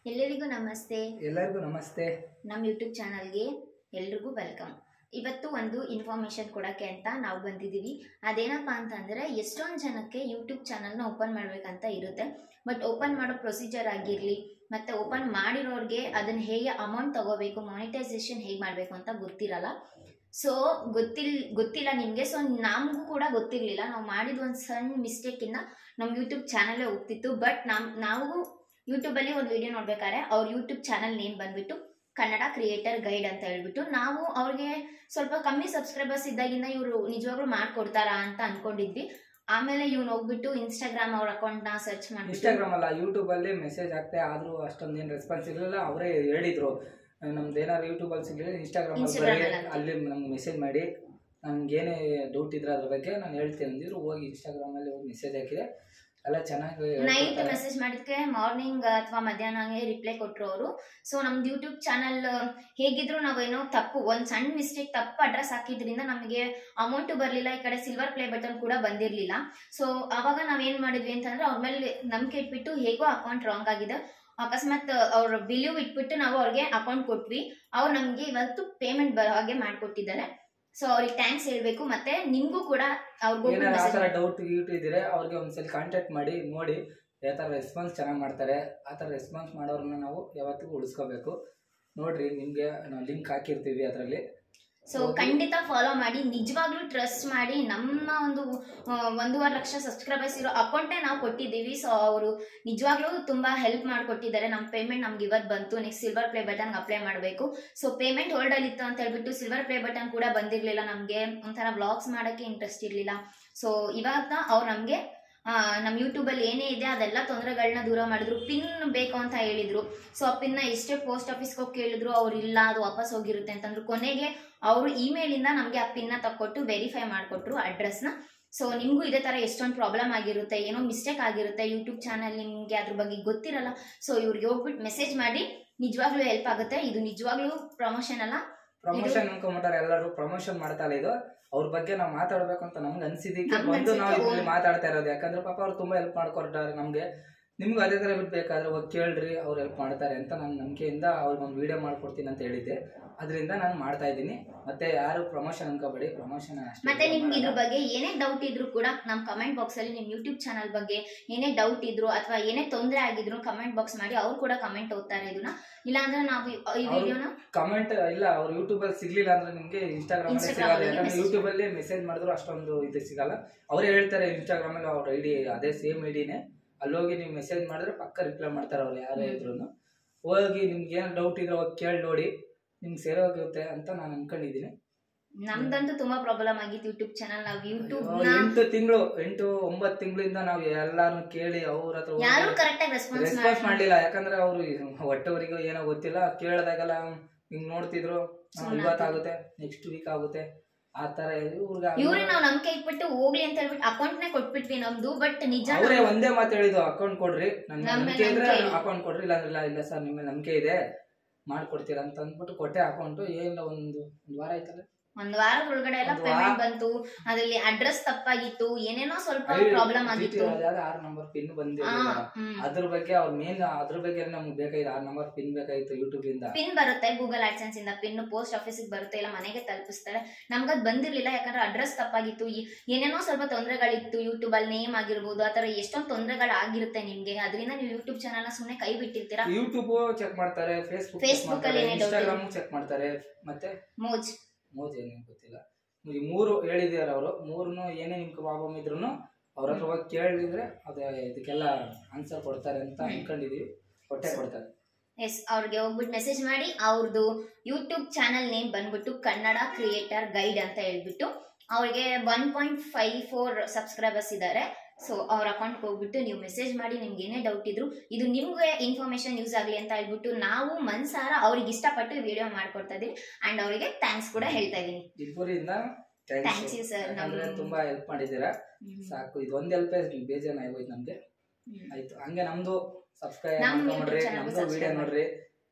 ಎಲ್ಲರಿಗೂ ನಮಸ್ತೆ ಎಲ್ಲರಿಗೂ ನಮಸ್ತೆ ನಮ್ಮ ಯೂಟ್ಯೂಬ್ ಚಾನಲ್ಗೆ ಎಲ್ರಿಗೂ ವೆಲ್ಕಮ್ ಇವತ್ತು ಒಂದು ಇನ್ಫಾರ್ಮೇಷನ್ ಕೊಡೋಕ್ಕೆ ಅಂತ ನಾವು ಬಂದಿದ್ದೀವಿ ಅದೇನಪ್ಪ ಅಂತಂದರೆ ಎಷ್ಟೊಂದು ಜನಕ್ಕೆ ಯೂಟ್ಯೂಬ್ ಚಾನಲ್ನ ಓಪನ್ ಮಾಡಬೇಕಂತ ಇರುತ್ತೆ ಬಟ್ ಓಪನ್ ಮಾಡೋ ಪ್ರೊಸೀಜರ್ ಆಗಿರಲಿ ಮತ್ತು ಓಪನ್ ಮಾಡಿರೋರಿಗೆ ಅದನ್ನು ಹೇಗೆ ಅಮೌಂಟ್ ತಗೋಬೇಕು ಮಾನಿಟೈಸೇಷನ್ ಹೇಗೆ ಮಾಡಬೇಕು ಅಂತ ಗೊತ್ತಿರಲ್ಲ ಸೊ ಗೊತ್ತಿಲ್ ಗೊತ್ತಿಲ್ಲ ನಿಮಗೆ ಸೊ ನಮಗೂ ಕೂಡ ಗೊತ್ತಿರಲಿಲ್ಲ ನಾವು ಮಾಡಿದ ಒಂದು ಸಣ್ಣ ಮಿಸ್ಟೇಕಿಂದ ನಮ್ಮ ಯೂಟ್ಯೂಬ್ ಚಾನಲೇ ಹೋಗ್ತಿತ್ತು ಬಟ್ ನಮ್ ನಾವು ಯೂಟ್ಯೂಬಲ್ಲಿ ಒಂದು ವಿಡಿಯೋ ನೋಡ್ಬೇಕಾದ್ರೆ ಅವ್ರ ಯೂಟ್ಯೂಬ್ ಚಾನಲ್ ನೇಮ್ ಬಂದ್ಬಿಟ್ಟು ಕನ್ನಡ ಕ್ರಿಯೇಟರ್ ಗೈಡ್ ಅಂತ ಹೇಳ್ಬಿಟ್ಟು ನಾವು ಅವ್ರಿಗೆ ಸ್ವಲ್ಪ ಕಮ್ಮಿ ಸಬ್ಸ್ಕ್ರೈಬರ್ಸ್ ಇದ್ದಾಗಿಂದ ಇವರು ನಿಜವಾಗ್ಲೂ ಮಾಡ್ಕೊಡ್ತಾರಾ ಅಂತ ಅನ್ಕೊಂಡಿದ್ವಿ ಆಮೇಲೆ ಇವ್ನು ಹೋಗ್ಬಿಟ್ಟು ಇನ್ಸ್ಟಾಗ್ರಾಮ್ ಅವ್ರ ಅಕೌಂಟ್ನ ಸರ್ಚ್ ಮಾಡ್ಬಿಟ್ಟು ಇನ್ಸ್ಟಾಗ್ರಾಮ್ ಅಲ್ಲ ಯೂಟ್ಯೂಬ್ ಅಲ್ಲಿ ಮೆಸೇಜ್ ಹಾಕ್ತೆ ಆದ್ರೂ ಅಷ್ಟೊಂದೇನು ರೆಸ್ಪಾನ್ಸ್ ಇರಲಿಲ್ಲ ಅವರೇ ಹೇಳಿದ್ರು ನಮ್ದು ಏನಾದ್ರು ಯೂಟ್ಯೂಬ್ ಅಲ್ಲಿ ಸಿಗಲಿಲ್ಲ ಇನ್ಸ್ಟಾಗ್ರಾಮ್ ಅಲ್ಲಿ Instagram ಬರೀ ಅಲ್ಲಿ ಹಾಕಿ. ಅಲ್ಲಿ ನಮ್ಗೆ ಮೆಸೇಜ್ ಮಾಡಿ ನಮ್ಗೆ ಏನೇ ಡೌಟ್ ಇದ್ರೆ ಅದ್ರ ಬಗ್ಗೆ ನಾನು ಹೇಳ್ತೀನಿ ಅಂದಿದ್ರು ಹೋಗಿ ಇನ್ಸ್ಟಾಗ್ರಾಮ್ ಅಲ್ಲಿ ಹೋಗಿ ಮೆಸೇಜ್ ಹಾಕಿದೆ ಎಲ್ಲ ಚೆನ್ನಾಗಿ ನೈಟ್ ಹೇಳ್ಕೊಡ್ತಾರೆ. ಮೆಸೇಜ್ ಮಾಡಿದ್ಕೆ ಮಾರ್ನಿಂಗ್ ಅಥವಾ ಮಧ್ಯಾಹ್ನ ರಿಪ್ಲೈ ಕೊಟ್ಟರು ಅವರು ಸೊ ನಮ್ದು ಯೂಟ್ಯೂಬ್ ಚಾನಲ್ ಹೇಗಿದ್ರು ನಾವೇನೋ ತಪ್ಪು ಒಂದು ಸಣ್ಣ ಮಿಸ್ಟೇಕ್ ತಪ್ಪು ಅಡ್ರೆಸ್ ಹಾಕಿದ್ರಿಂದ ನಮಗೆ ಅಮೌಂಟ್ ಬರಲಿಲ್ಲ ಈ ಕಡೆ ಸಿಲ್ವರ್ ಪ್ಲೇ ಬಟನ್ ಕೂಡ ಬಂದಿರಲಿಲ್ಲ ಸೊ ಅವಾಗ ನಾವೇನು ಮಾಡಿದ್ವಿ ಅಂತಂದ್ರೆ ಅವ್ರ ಮೇಲೆ ನಂಬಿಕೆ ಇಟ್ಬಿಟ್ಟು ಹೇಗೋ ಅಕೌಂಟ್ ರಾಂಗ್ ಆಗಿದೆ ಅಕಸ್ಮಾತ್ ಅವ್ರ ಬಿಲ್ಯೂ ಇಟ್ಬಿಟ್ಟು ನಾವು ಅವ್ರಿಗೆ ಅಕೌಂಟ್ ಕೊಟ್ವಿ ಅವ್ರು ನಮಗೆ ಇವತ್ತು ಪೇಮೆಂಟ್ ಬರೋ ಹಾಗೆ ಮಾಡಿಕೊಟ್ಟಿದ್ದಾರೆ ಸೊ ಅವ್ರಿಗೆ ಥ್ಯಾಂಕ್ಸ್ ಹೇಳ್ಬೇಕು ಮತ್ತೆ ನಿಮ್ಗೂ ಕೂಡ ಅವ್ರಿಗೂ ಏನಾದ್ರು ಆ ಥರ ಡೌಟ್ ಗೀಟ್ ಇದ್ರೆ ಅವ್ರಿಗೆ ಒಂದ್ಸಲ ಕಾಂಟ್ಯಾಕ್ಟ್ ಮಾಡಿ ನೋಡಿ ಯಾವ ಥರ ರೆಸ್ಪಾನ್ಸ್ ಚೆನ್ನಾಗಿ ಮಾಡ್ತಾರೆ ಆ ಥರ ರೆಸ್ಪಾನ್ಸ್ ಮಾಡೋರನ್ನ ನಾವು ಯಾವತ್ತಿಗೂ ಉಳಿಸ್ಕೋಬೇಕು ನೋಡ್ರಿ ನಿಮಗೆ ನಾವು ಲಿಂಕ್ ಹಾಕಿರ್ತೀವಿ ಅದರಲ್ಲಿ ಸೊ ಖಂಡಿತ ಫಾಲೋ ಮಾಡಿ ನಿಜವಾಗ್ಲೂ ಟ್ರಸ್ಟ್ ಮಾಡಿ ನಮ್ಮ ಒಂದು ಆ, ಒಂದೂವರೆ ಲಕ್ಷ ಸಬ್ಸ್ಕ್ರೈಬರ್ಸ್ ಇರೋ ಅಕೌಂಟೇ ನಾವು ಕೊಟ್ಟಿದ್ದೀವಿ ಸೊ ಅವರು ನಿಜವಾಗ್ಲೂ ತುಂಬ ಹೆಲ್ಪ್ ಮಾಡಿಕೊಟ್ಟಿದ್ದಾರೆ ನಮ್ಮ ಪೇಮೆಂಟ್ ನಮ್ಗೆ ಇವತ್ತು ಬಂತು ನೆಕ್ಸ್ಟ್ ಸಿಲ್ವರ್ ಪ್ಲೇ ಬಟನ್ಗೆ ಅಪ್ಲೈ ಮಾಡಬೇಕು ಸೊ ಪೇಮೆಂಟ್ ಹೋಲ್ಡಲ್ಲಿ ಇತ್ತು ಅಂತ ಹೇಳ್ಬಿಟ್ಟು ಸಿಲ್ವರ್ ಪ್ಲೇ ಬಟನ್ ಕೂಡ ಬಂದಿರಲಿಲ್ಲ ನಮಗೆ ಒಂಥರ ವ್ಲಾಗ್ಸ್ ಮಾಡೋಕ್ಕೆ ಇಂಟ್ರೆಸ್ಟ್ ಇರಲಿಲ್ಲ ಸೊ ಇವಾಗ ಅವ್ರು ನಮಗೆ ನಮ್ಮ ಯೂಟ್ಯೂಬಲ್ಲಿ ಏನೇ ಇದೆ ಅದೆಲ್ಲ ತೊಂದರೆಗಳನ್ನ ದೂರ ಮಾಡಿದ್ರು ಪಿನ್ ಬೇಕು ಅಂತ ಹೇಳಿದ್ರು ಸೊ ಆ ಪಿನ್ನ ಎಷ್ಟೇ ಪೋಸ್ಟ್ ಆಫೀಸ್ಗೆ ಹೋಗಿ ಕೇಳಿದ್ರು ಅವ್ರು ಇಲ್ಲ ಅದು ವಾಪಸ್ ಹೋಗಿರುತ್ತೆ ಅಂತಂದ್ರು ಕೊನೆಗೆ ಅವರು ಇಮೇಲಿಂದ ನಮಗೆ ಆ ಪಿನ್ನ ತಕ್ಕೊಟ್ಟು ವೆರಿಫೈ ಮಾಡಿಕೊಟ್ರು ಅಡ್ರೆಸ್ನ ಸೊ ನಿಮಗೂ ಇದೇ ಥರ ಎಷ್ಟೊಂದು ಪ್ರಾಬ್ಲಮ್ ಆಗಿರುತ್ತೆ ಏನೋ ಮಿಸ್ಟೇಕ್ ಆಗಿರುತ್ತೆ ಯೂಟ್ಯೂಬ್ ಚಾನಲ್ ನಿಮಗೆ ಅದ್ರ ಬಗ್ಗೆ ಗೊತ್ತಿರಲ್ಲ ಸೊ ಇವ್ರಿಗೆ ಹೋಗ್ಬಿಟ್ಟು ಮೆಸೇಜ್ ಮಾಡಿ ನಿಜವಾಗ್ಲೂ ಹೆಲ್ಪ್ ಆಗುತ್ತೆ ಇದು ನಿಜವಾಗ್ಲೂ ಪ್ರಮೋಷನ್ ಅಲ್ಲ ಪ್ರಮೋಷನ್ ಅನ್ಕೊಂಬಿಟ್ಟಾರೆ ಎಲ್ಲರೂ ಪ್ರಮೋಷನ್ ಮಾಡ್ತಾಳೆ ಇದು ಅವ್ರ ಬಗ್ಗೆ ನಾವು ಮಾತಾಡ್ಬೇಕು ಅಂತ ನಮ್ಗೆ ಅನ್ಸಿದ್ದಕ್ಕೆ ನಮ್ಗ್ ಬಂದು ನಾವು ಅನ್ಸಿದ್ದು ಇಲ್ಲಿ ಮಾತಾಡ್ತಾ ಇರೋದು ಯಾಕಂದ್ರೆ ಪಾಪ ಅವ್ರು ತುಂಬಾ ಹೆಲ್ಪ್ ಮಾಡ್ಕೊಡ್ತಾರೆ ನಮ್ಗೆ ನಿಮ್ಗೂ ಅದೇ ತರ ಹೆಲ್ಪ್ ಬೇಕಾದ್ರೆ ಹೋಗಿ ಕೇಳ್ರಿ ಅವ್ರು ಹೆಲ್ಪ್ ಮಾಡ್ತಾರೆ ಅಂತ ನಾನು ನಂಬಿಕೆಯಿಂದ ಅವ್ರಿಗೆ ಒಂದು ವಿಡಿಯೋ ಮಾಡ್ಕೊಡ್ತೀನಿ ಅಂತ ಹೇಳಿದ್ದೆ ಅದರಿಂದ ನಾನು ಮಾಡ್ತಾ ಇದ್ದೀನಿ ಮತ್ತೆ ಯಾರು ಪ್ರಮೋಷನ್ ಅನ್ಕೋಬೇಡಿ ಪ್ರಮೋಷನ್ ಮತ್ತೆ ನಿಮ್ಗೆ ಇದ್ರ ಬಗ್ಗೆ ಏನೇ ಡೌಟ್ ಇದ್ರು ಕೂಡ ನಮ್ಮ ಕಮೆಂಟ್ ಬಾಕ್ಸ್ ಅಲ್ಲಿ ನಿಮ್ ಯೂಟ್ಯೂಬ್ ಚಾನಲ್ ಬಗ್ಗೆ ಏನೇ ಡೌಟ್ ಇದ್ರು ಅಥವಾ ಏನೇ ತೊಂದರೆ ಆಗಿದ್ರು ಕಮೆಂಟ್ ಬಾಕ್ಸ್ ಮಾಡಿ ಅವ್ರು ಕೂಡ ಕಮೆಂಟ್ ಓದ್ತಾರೆ ಇದನ್ನ ಇಲ್ಲಾಂದ್ರೆ ನಾವು ಈ- ಈ ಅವ್ರು- ವಿಡಿಯೋನ ಕಮೆಂಟ್ ಇಲ್ಲ ಅವ್ರು ಯೂಟ್ಯೂಬ್ ಅಲ್ಲಿ ಸಿಗ್ಲಿಲ್ಲ ಅಂದ್ರೆ ನಿಮ್ಗೆ ಇನ್ಸ್ಟಾಗ್ರಾಮ್ ಅಲ್ಲಿ Instagram ಸಿಗಲ್ಲ ಅಲ್ಲಿ ಯಾಕಂದ್ರೆ message ಯೂಟ್ಯೂಬ್ ಅಲ್ಲಿ ಮೆಸೇಜ್ ಮಾಡಿದ್ರು ಅಷ್ಟೊಂದು ಇದು ಸಿಗಲ್ಲ ಅವರೇ ಹೇಳ್ತಾರೆ ಇನ್ಸ್ಟಾಗ್ರಾಮ್ ಅಲ್ಲಿ ಅವ್ರ ಐಡಿ ಅದೇ ಸೇಮ್ ಐಡಿನೇ ಅಲ್ಲೋಗಿ ನೀವು ಮೆಸೇಜ್ ಮಾಡಿದ್ರೆ ಪಕ್ಕ ರಿಪ್ಲೈ ಮಾಡ್ತಾರೆ ಅವ್ರು ಯಾರೇ ಹ್ಮ್. ಇದ್ರು ಹೋಗಿ ನಿಮ್ಗೆ ಏನು ಡೌಟ್ ಇದ್ರೆ ಹೋಗಿ ಕೇಳಿ ನೋಡಿ ನಿಮ್ಗೆ ಸೇರೋಗುತ್ತೆ ಅಂತ ನಾನು ಅನ್ಕೊಂಡಿದ್ದೀನಿ ನಮ್ದಂತೂ ತುಂಬಾ ಪ್ರಾಬ್ಲಮ್ ಆಗಿತ್ತು ಯೂಟ್ಯೂಬ್ ಚಾನಲ್ ನಾವು ಯೂಟ್ಯೂಬ್ ಅಯ್ಯೋ, ನ ಎಂಟು ತಿಂಗಳು ಎಂಟು ಒಂಬತ್ತು ತಿಂಗಳಿಂದ ನಾವು ಎಲ್ಲಾನು ಕೇಳಿ ಅವ್ರ ಹತ್ರ ಹೋಗಿ ಯಾರು ಕರೆಕ್ಟ್ ಆಗಿ ರೆಸ್ಪಾನ್ಸ್ ರೆಸ್ಪಾನ್ಸ್ ಮಾಡ್ಲಿಲ್ಲ ಯಾಕಂದ್ರೆ ಅವರು ಹೊಟ್ಟೆವರಿಗೂ ಏನೋ ಗೊತ್ತಿಲ್ಲ ಕೇಳಿದಾಗೆಲ್ಲ ಹಿಂಗ್ ನೋಡ್ತಿದ್ರು ಆ, ಸುಮ್ನೆ ಇವತ್ತಾಗುತ್ತೆ ನೆಕ್ಸ್ಟ್ ವೀಕ್ ಆಗುತ್ತೆ ಆ ತರ ಇವ್ರಿಗೆ ಇವ್ರಿಗೆ ನಾವು ನಂಬಿಕೆ ಇಟ್ಬಿಟ್ಟು ಹೋಗ್ಲಿ ಅಂತ ಹೇಳ್ಬಿಟ್ಟು ಅಕೌಂಟ್ ನೇ ಕೊಟ್ಬಿಟ್ವಿ ನಮ್ದು ಬಟ್ ನಿಜ ಅವರೇ ಒಂದೇ ಮಾತು ಹೇಳಿದ್ದು ಅಕೌಂಟ್ ಕೊಡ್ರಿ ನನ್ ನಮ್ಮ ನಂಬಿಕೆ ಇದ್ರೆ ನಂಬಿಕೆ ಇದೆ. ಅಕೌಂಟ್ ಕೊಡ್ರಿ ಇಲ್ಲ ಇಲ್ಲ ಇಲ್ಲ ಸರ್ ನಿಮ್ಮ ನಂಬಿಕೆ ಇದೆ ಮಾಡ್ಕೊಡ್ತೀರಾ ಅಂತ ಅಂದ್ಬಿಟ್ಟು ಕೊಟ್ಟೆ ಅಕೌಂಟ್ ಏನಿಲ್ಲ ಒಂದು ಒಂದು ವಾರ ಆಯ್ತಲ್ಲ ಒಂದ್ ವಾರದ ಒಳಗಡೆ ಎಲ್ಲ ಒಂದ್ ವಾರ- ಪೇಮೆಂಟ್ ಬಂತು ಅದ್ರಲ್ಲಿ ಅಡ್ರೆಸ್ ತಪ್ಪಾಗಿತ್ತು ಏನೇನೋ ಸ್ವಲ್ಪ ಐಡಿ- ಪ್ರಾಬ್ಲಮ್ ಚೀಟಿ ಆಗಿತ್ತು ಯಾವ್ದು ಆರು ನಂಬರ್ ಪಿನ್ ಆ, ಬಂದಿರಲಿಲ್ಲ ಹ್ಮ್. ಅದ್ರ ಬಗ್ಗೆ ಅವ್ರ ಮೇನ್ ಅದ್ರ ಬಗ್ಗೆ ನಮ್ಗೆ ಬೇಕಾಗಿತ್ತು ಆರು ನಂಬರ್ ಪಿನ್ ಬೇಕಾಗಿತ್ತು ಯೂಟ್ಯೂಬ್ ಇಂದ ಪಿನ್ ಬರುತ್ತೆ ಗೂಗಲ್ ಆಡ್ಸೆನ್ಸ್ ಇಂದ ಪಿನ್ ಪೋಸ್ಟ್ ಆಫೀಸಿಗೆ ಬರುತ್ತೆ ಇಲ್ಲ ಮನೆಗೆ ತಲುಪಿಸ್ತಾರೆ ನಮ್ಗದ್ ಬಂದಿರ್ಲಿಲ್ಲ ಯಾಕಂದ್ರೆ ಅಡ್ರೆಸ್ ತಪ್ಪಾಗಿತ್ತು ಈ- ಏನೇನೋ ಸ್ವಲ್ಪ ತೊಂದರೆಗಳಿತ್ತು ಯೂಟ್ಯೂಬ್ ಅಲ್ಲಿ ನೇಮ್ ಆಗಿರ್ಬೋದು ಆತರ ಎಷ್ಟೊಂದು ತೊಂದರೆಗಳು ಆಗಿರುತ್ತೆ ನಿಮ್ಗೆ ಅದರಿಂದ ನೀವು ಯೂಟ್ಯೂಬ್ ಚಾನಲ್ ನ ಸುಮ್ಮನೆ ಕೈ ಬಿಟ್ಟಿರ್ತೀರಾ ಯೂಟ್ಯೂಬ್ ಚೆಕ್ ಮಾಡ್ತಾರೆ ಫೇಸ್ಬುಕ್ Facebook ಅಲ್ಲಿ ಏನೇ doubt ಇನ್ಸ್ಟಾಗ್ರಾಮ್ ಚೆಕ್ ಮಾಡ್ತಾರೆ ಮತ್ತೆ ಮೋಜ್ ಮೋಜ್ ಏನೇನು ಗೊತ್ತಿಲ್ಲ ಈ ಮೂರು ಹೇಳಿದಾರೆ ಅವರು ಮೂರನ್ನು ಏನೇ ನಿಮ್ಗೆ ಪ್ರಾಬ್ಲಮ್ ಇದ್ರು ಅವ್ರ ಹತ್ರ ಹೋಗಿ ಕೇಳಿದ್ರೆ ಅದೇ ಇದಕ್ಕೆಲ್ಲ ಆನ್ಸರ್ ಕೊಡ್ತಾರೆ ಅಂತ ಹ್ಮ್. ಅನ್ಕೊಂಡಿದೀವಿ ಕೊಟ್ಟೆ ಕೊಡ್ತಾರೆ ಎಸ್ ಅವ್ರಿಗೆ ಹೋಗ್ಬಿಟ್ಟು ಮೆಸೇಜ್ ಮಾಡಿ ಅವ್ರದ್ದು ಯೂಟ್ಯೂಬ್ ಚಾನಲ್ ನೇಮ್ ಬಂದ್ಬಿಟ್ಟು ಕನ್ನಡ ಕ್ರಿಯೇಟರ್ ಗೈಡ್ ಅಂತ ಹೇಳ್ಬಿಟ್ಟು ಅವ್ರಿಗೆ one point five four subscribers ಇದ್ದಾರೆ ಸೊ ಅವ್ರ ಅಕೌಂಟ್ಗೆ ಹೋಗ್ಬಿಟ್ಟು ನೀವು ಮೆಸೇಜ್ ಮಾಡಿ ನಿಮ್ಗೆ ಏನೇ ಡೌಟ್ ಇದ್ರು ಇದು ನಿಮ್ಗೆ ಇನ್ಫಾರ್ಮೇಶನ್ ಯೂಸ್ ಆಗಲಿ ಅಂತ ಹೇಳ್ಬಿಟ್ಟು ನಾವು ಮನ್ಸಾರ ಅವ್ರಿಗೆ ಇಷ್ಟಪಟ್ಟು ವಿಡಿಯೋ ಮಾಡ್ಕೊಡ್ತಾ ಇದೀವಿ ಅಂಡ್ ಅವರಿಗೆ ಥ್ಯಾಂಕ್ಸ್ ಕೂಡ ಹೇಳ್ತಾ ಇದೀನಿ ಇಬ್ಬರಿಂದ ಥ್ಯಾಂಕ್ಸ್ ಥ್ಯಾಂಕ್ಸ್ ಯು ಸರ್ ಯಾಕಂದ್ರೆ ತುಂಬಾ ಹೆಲ್ಪ್ ಮಾಡಿದ್ದೀರಾ ಸಾಕು ಇದು ಒಂದ್ ಹೆಲ್ಪ್ ಬೇಜಾನ್ ಆಗೋಯ್ತು ನಮ್ಗೆ ಆಯ್ತು ಹಂಗೆ ನಮ್ದು ಸಬ್ಸ್ಕ್ರೈಬ್ ನಮ್ ಮಾಡ್ಕೊಂಡ್ರಿ YouTube channel ನಮ್ದು subscribe ವಿಡಿಯೋ ಮಾಡಿ. ನೋಡ್ರಿ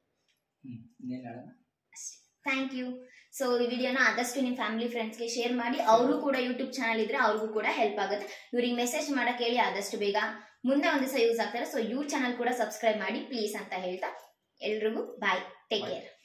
ಹ್ಮ್ ಇನ್ನೇನ್ ಹೇಳೋಣ ಥ್ಯಾಂಕ್ ಯು ಸೊ ಈ ವಿಡಿಯೋನ ಆದಷ್ಟು ನಿಮ್ಮ ಫ್ಯಾಮಿಲಿ ಫ್ರೆಂಡ್ಸ್ಗೆ ಶೇರ್ ಮಾಡಿ ಅವರು ಕೂಡ ಯೂಟ್ಯೂಬ್ ಚಾನಲ್ ಇದ್ರೆ ಅವ್ರಿಗೂ ಕೂಡ ಹೆಲ್ಪ್ ಆಗುತ್ತೆ ಇವ್ರಿಗೆ ಮೆಸೇಜ್ ಮಾಡಕ್ಕೆ ಹೇಳಿ ಆದಷ್ಟು ಬೇಗ ಮುಂದೆ ಒಂದು ದಿವಸ ಯೂಸ್ ಆಗ್ತಾರೆ ಸೊ ಇವ್ರ ಚಾನಲ್ ಕೂಡ ಸಬ್ಸ್ಕ್ರೈಬ್ ಮಾಡಿ ಪ್ಲೀಸ್ ಅಂತ ಹೇಳ್ತಾ ಎಲ್ರಿಗೂ ಬಾಯ್ ಟೇಕ್ ಕೇರ್